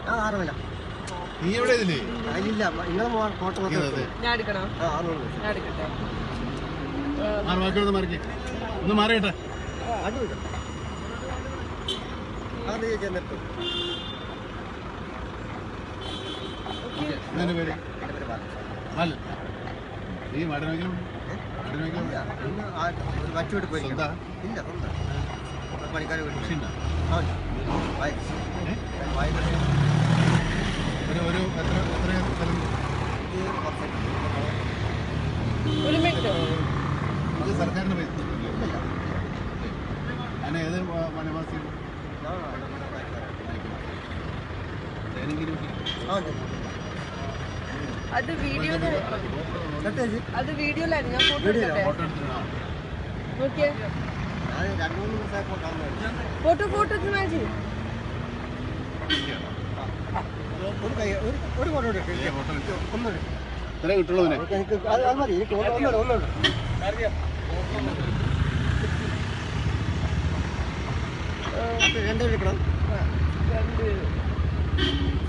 ആ ആറ് വില നീ എവിടെ ഇതില്ലേ അതിലില്ല നിങ്ങളെ ഫോട്ടോ ഇങ്ങനെ ഞാൻ എടുക്കണോ ആ ആറുണ്ട് ഞാൻ എടുക്കട്ടെ മാറി ബാക്കിയുള്ള മാറിക്ക് ഒന്ന് മാറിയിട്ടെ അത് വിടും അത് ചെന്നിട്ട് ഇതിന്റെ പേര് എൻ്റെ പേര് ബാലൻ. അല്ല നീ മാടൻ വയ്ക്കണം മാടൻ വയ്ക്കണം ഇല്ല, ഇന്ന് ആ ഒരു വച്ചുവിട്ട് പോയി സ്വന്താ? ഇല്ല സ്വന്തം പണിക്കാരെ വീട്ടിൽ കൃഷി ഉണ്ടോ ആ വായ ഏ? വായ ഒരു ഒരു എത്ര എത്ര സ്ഥലം ഒരു മിനിറ്റ് അത് സർക്കാരിന്റെ പൈസ ഞാൻ ഏത് വനവാസി അത് വീഡിയോ അത് വീഡിയോയിലായിരുന്നു ഞാൻ ഫോട്ടോ എടുക്കട്ടെ ഫോട്ടോ എടുത്തിട്ടാ നോക്കിയേ ഞാൻ രണ്ട് മൂന്ന് ദിവസമായപ്പോൾ കാണുന്നു ഫോട്ടോ ഫോട്ടോ എടുത്ത് മാച്ച് ഒരു കൈ ഒരു ഒരു ഫോട്ടോ എടുക്ക് ഫോട്ടോ എടുത്തു ഒന്നുകൂടി ഇത്ര കിട്ടുള്ളൂ ഇതിനെ എനിക്ക് എനിക്ക് അത് അത് മതി എനിക്ക് ഒന്ന് ഒന്നുകൂടെ ഒന്നുകൂടെ അത് രണ്ടുപേരും എടുക്കണം രണ്ട്